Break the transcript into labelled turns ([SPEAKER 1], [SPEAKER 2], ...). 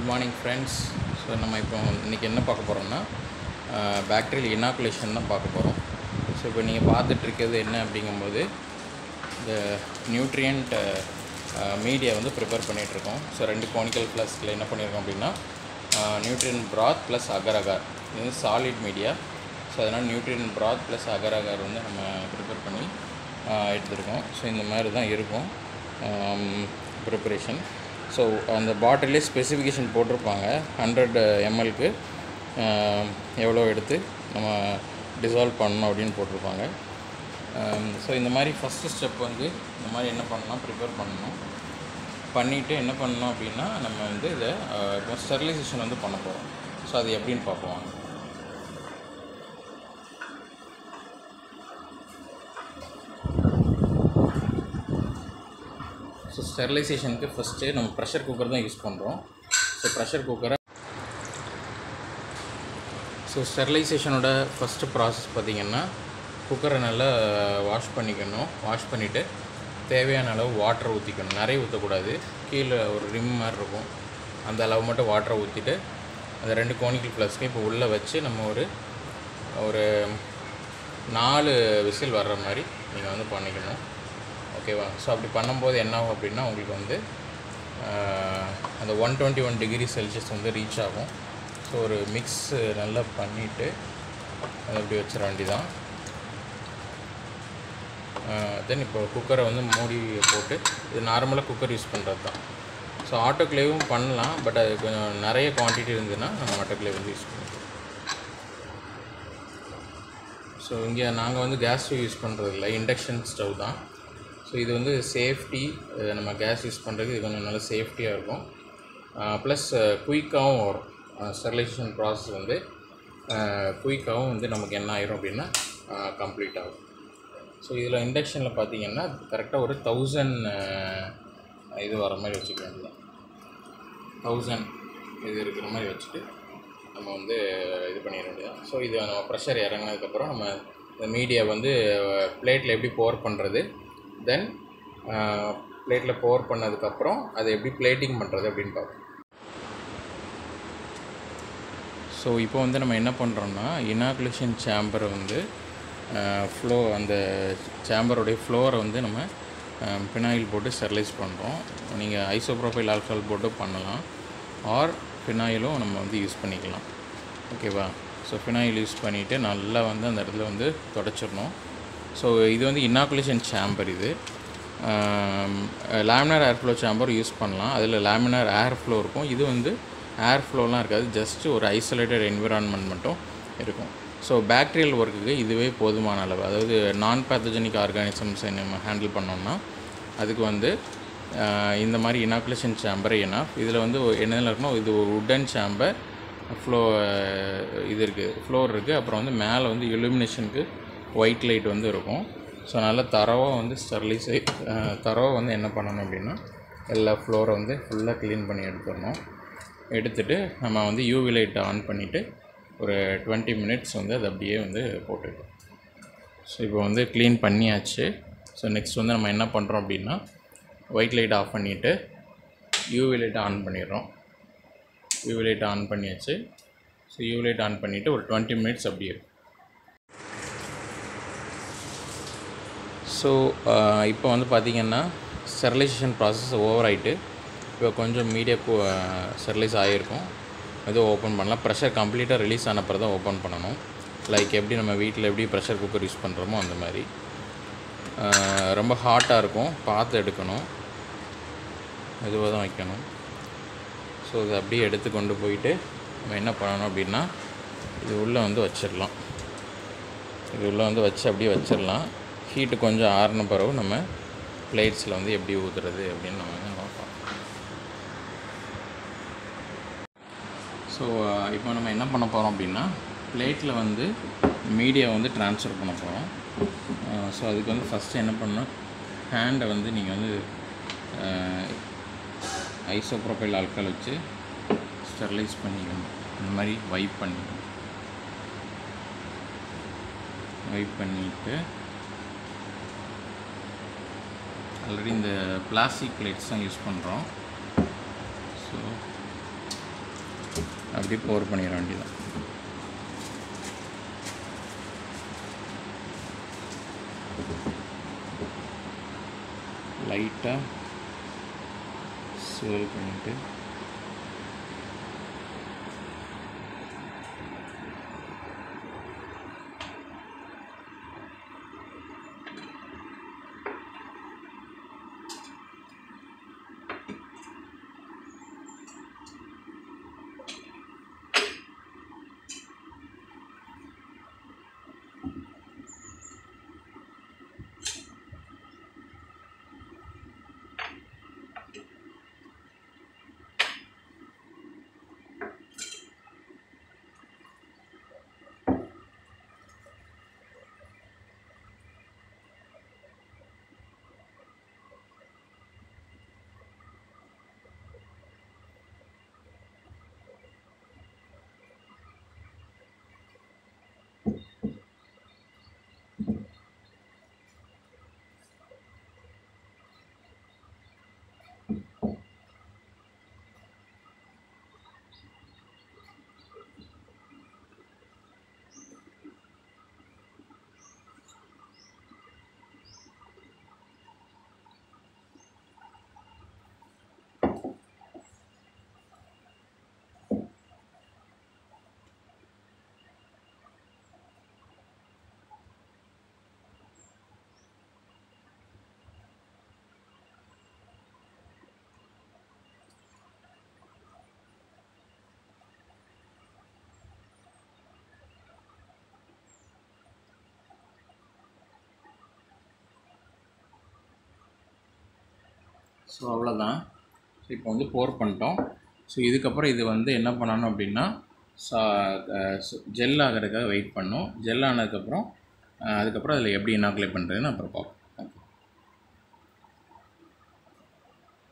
[SPEAKER 1] Good morning friends so நம்ம இப்போ இன்றைக்கி என்ன பார்க்க போகிறோம்னா பேக்டீரியல் இனாக்குலேஷன் தான் பார்க்க போகிறோம் ஸோ இப்போ நீங்கள் பார்த்துட்டு இருக்கிறது என்ன அப்படிங்கும்போது இந்த நியூட்ரியன்ட் மீடியா வந்து ப்ரிப்பேர் பண்ணிகிட்ருக்கோம் ஸோ ரெண்டு கோனிக்கல் ஃப்ளஸ்கில் என்ன பண்ணியிருக்கோம் அப்படின்னா nutrient broth plus agar agar இது வந்து சாலிட் மீடியா ஸோ அதனால் nutrient broth plus agar agar வந்து நம்ம ப்ரிப்பேர் பண்ணி ஆஹ் எடுத்திருக்கோம் ஸோ இந்த மாதிரி தான் இருக்கும் ப்ரிப்பரேஷன் ஸோ அந்த பாட்டிலே ஸ்பெசிஃபிகேஷன் போட்டிருப்பாங்க ஹண்ட்ரட் எம்எல்க்கு எவ்வளோ எடுத்து நம்ம டிசால்வ் பண்ணணும் அப்படின்னு போட்டிருப்பாங்க ஸோ இந்த மாதிரி ஃபஸ்ட்டு ஸ்டெப் வந்து இந்த மாதிரி என்ன பண்ணலாம் ப்ரிப்பேர் பண்ணணும் பண்ணிவிட்டு என்ன பண்ணணும் அப்படின்னா நம்ம வந்து இதை ஆஹ், இப்போ ஸ்டெரிலைசேஷன் வந்து பண்ண போகிறோம் ஸோ அது எப்படின்னு பார்ப்போம் வாங்க. ஸோ ஸ்டெரிலைசேஷனுக்கு ஃபஸ்ட்டு நம்ம ப்ரெஷர் குக்கர் தான் யூஸ் பண்ணுறோம் ஸோ ப்ரெஷர் குக்கரை ஸோ ஸ்டெரிலைசேஷனோட ஃபஸ்ட்டு ப்ராசஸ் பார்த்திங்கன்னா குக்கரை நல்லா வாஷ் பண்ணிக்கணும் வாஷ் பண்ணிவிட்டு தேவையான அளவு வாட்டர் ஊற்றிக்கணும் நிறைய ஊற்றக்கூடாது கீழே ஒரு ரிம் மாதிரி இருக்கும் அந்த அளவு மட்டும் வாட்டரை ஊற்றிட்டு அந்த ரெண்டு கோனிக்கல் ப்ளஸ்க்கு இப்போ உள்ளே வச்சு நம்ம ஒரு ஒரு நாலு விசில் வர்ற மாதிரி நீங்கள் வந்து பண்ணிக்கணும் ஓகேவா ஸோ அப்படி பண்ணும்போது என்ன ஆகும் அப்படின்னா உங்களுக்கு வந்து ஆஹ், அந்த one twenty one degree Celsius வந்து ரீச் ஆகும் ஸோ ஒரு மிக்ஸ் நல்லா பண்ணிவிட்டு அதை அப்படி வச்சிட வேண்டியதான் தென் இப்போ குக்கரை வந்து மூடி போட்டு இது நார்மலாக குக்கர் யூஸ் பண்ணுறது தான் ஸோ ஆட்டோக்ளேவும் பண்ணலாம் பட் அது கொஞ்சம் நிறைய குவான்டிட்டி இருந்ததுன்னா நம்ம ஆட்டோக்ளேவ் வந்து யூஸ் பண்ணிக்கலாம் ஸோ இங்கே நாங்கள் வந்து கேஸ் ஸ்டவ் யூஸ் பண்ணுறது இல்லை இண்டக்ஷன் ஸ்டவ் தான் ஸோ இது வந்து சேஃப்டி நம்ம கேஸ் யூஸ் பண்ணுறதுக்கு இது கொஞ்சம் நல்ல சேஃப்டியாக இருக்கும் ப்ளஸ் குயிக்காகவும் வரும் ஸ்டெரிலைசேஷன் ப்ராசஸ் வந்து குயிக்காகவும் வந்து நமக்கு என்ன ஆயிரும் அப்படின்னா கம்ப்ளீட் ஆகும் ஸோ இதில் இண்டக்ஷனில் பார்த்தீங்கன்னா கரெக்டாக ஒரு தௌசண்ட் இது வர மாதிரி வச்சுக்க வேண்டியதான் தௌசண்ட் இது இருக்கிற மாதிரி வச்சுட்டு நம்ம வந்து இது பண்ணிட வேண்டியதான் ஸோ இது நம்ம ப்ரெஷர் இறங்கினதுக்கப்புறம் நம்ம இந்த மீடியா வந்து பிளேட்டில் எப்படி போர் பண்ணுறது தென் பிளேட்டில் போர் பண்ணதுக்கப்புறம் அதை எப்படி பிளேட்டிங் பண்ணுறது அப்படின்னு பார்ப்போம் ஸோ இப்போ வந்து நம்ம என்ன பண்ணுறோம்னா இனாகுலேஷன் சேம்பரை வந்து ஃப்ளோ அந்த சேம்பருடைய ஃப்ளோரை வந்து நம்ம பினாயில் போட்டு ஸ்டெர்லைஸ் பண்ணுறோம் நீங்கள் ஐசோப்ரோஃபைல் ஆல்கஹால் போட்டு பண்ணலாம் ஆர் ஃபினாயிலும் நம்ம வந்து யூஸ் பண்ணிக்கலாம் ஓகேவா ஸோ ஃபினாயில் யூஸ் பண்ணிவிட்டு நல்லா வந்து அந்த இடத்துல வந்து தொடச்சிடணும் ஸோ இது வந்து இனாகுலேஷன் சேம்பர் இது laminar air flow chamber use பண்ணலாம் அதில் லேமினார் ஏர் ஃப்ளோ இருக்கும் இது வந்து ஏர் ஃப்ளோலாம் இருக்காது ஜஸ்ட் ஒரு ஐசோலேட்டட் என்விரான்மெண்ட் மட்டும் இருக்கும் ஸோ பேக்டீரியல் ஒர்க்குக்கு இதுவே போதுமான அளவு அதாவது நான் பேத்தஜெனிக் ஆர்கானிசம்ஸை நம்ம ஹேண்டில் பண்ணோம்னா அதுக்கு வந்து ஆஹ், இந்த மாதிரி இனாகுலேஷன் சேம்பர் ஏன்னா இதில் வந்து என்னென்ன இருக்குன்னா இது ஒரு உட்டன் சேம்பர் ஃப்ளோ இது இருக்குது ஃப்ளோர் இருக்குது அப்புறம் வந்து மேலே வந்து illuminationக்கு ஒயிட் லைட் வந்து இருக்கும் ஸோ நல்லா தரவாக வந்து ஸ்டெர்லைஸ் தரவாக வந்து என்ன பண்ணணும் அப்படின்னா எல்லா ஃப்ளோரை வந்து ஃபுல்லாக க்ளீன் பண்ணி எடுத்துடணும் எடுத்துட்டு நம்ம வந்து யூவி லைட் ஆன் பண்ணிவிட்டு ஒரு டுவெண்ட்டி மினிட்ஸ் வந்து அது அப்படியே வந்து போட்டுக்கலாம் ஸோ இப்போ வந்து க்ளீன் பண்ணியாச்சு ஸோ நெக்ஸ்ட் வந்து நம்ம என்ன பண்ணுறோம் அப்படின்னா ஒயிட் லைட் ஆஃப் பண்ணிவிட்டு யூவி லைட் ஆன் பண்ணிடுறோம் யூவி லைட் ஆன் பண்ணியாச்சு ஸோ யூவி லைட் ஆன் பண்ணிவிட்டு ஒரு டுவெண்ட்டி மினிட்ஸ் அப்படியே இருக்கும் ஸோ இப்போ வந்து பார்த்திங்கன்னா ஸ்டெரிலைசேஷன் ப்ராசஸ் ஓவர் ஆகிட்டு இப்போ கொஞ்சம் மீடியா ஸ்டெரிலைஸ் ஆகிருக்கும் இது ஓப்பன் பண்ணலாம் ப்ரெஷர் கம்ப்ளீட்டாக ரிலீஸ் ஆன அப்புறம் தான் ஓப்பன் பண்ணணும் லைக் எப்படி நம்ம வீட்டில் எப்படி ப்ரெஷர் குக்கர் யூஸ் பண்ணுறோமோ அந்த மாதிரி ஆஹ் ரொம்ப ஹாட்டாக இருக்கும் பார்த்து எடுக்கணும் மெதுவாக தான் வைக்கணும் ஸோ இதை அப்படியே எடுத்து கொண்டு போயிட்டு நம்ம என்ன பண்ணணும் அப்படின்னா இது உள்ளே வந்து வச்சிடலாம் இது உள்ளே வந்து வச்சு அப்படியே வச்சிடலாம் ஹீட்டு கொஞ்சம் ஆறின பிறகு நம்ம பிளேட்ஸில் வந்து எப்படி ஊற்றுறது அப்படின்னு நம்ம வந்து பார்ப்போம் ஸோ இப்போ நம்ம என்ன பண்ண போகிறோம் அப்படின்னா பிளேட்டில் வந்து மீடியா வந்து ட்ரான்ஸ்ஃபர் பண்ண போகிறோம் ஸோ அதுக்கு வந்து ஃபஸ்ட்டு என்ன பண்ணணும் ஹேண்டை வந்து நீங்கள் வந்து ஐசோப்ரோபைல் ஆல்கஹால் வச்சு ஸ்டெர்லைஸ் பண்ணிக்கணும் இந்த மாதிரி வைப் பண்ணிக்கணும் வைப் பண்ணிவிட்டு ஆல்ரெடி இந்த பிளாஸ்டிக் பிளேட்ஸ் தான் யூஸ் பண்ணுறோம் ஸோ அப்படி போர் பண்ணிட வேண்டியதான் லைட்டாக ஸ்வெல் பண்ணிவிட்டு ஸோ அவ்வளோதான் ஸோ இப்போ வந்து போர் பண்ணிட்டோம் ஸோ இதுக்கப்புறம் இது வந்து என்ன பண்ணணும் அப்படின்னா சா ஜெல் ஆகிறதுக்காக வெயிட் பண்ணோம் ஜெல் ஆனதுக்கப்புறம் அஹ், அதுக்கப்புறம் அதில் எப்படி இனாக்குலேட் பண்ணுறதுன்னு அப்புறம் பார்ப்போம்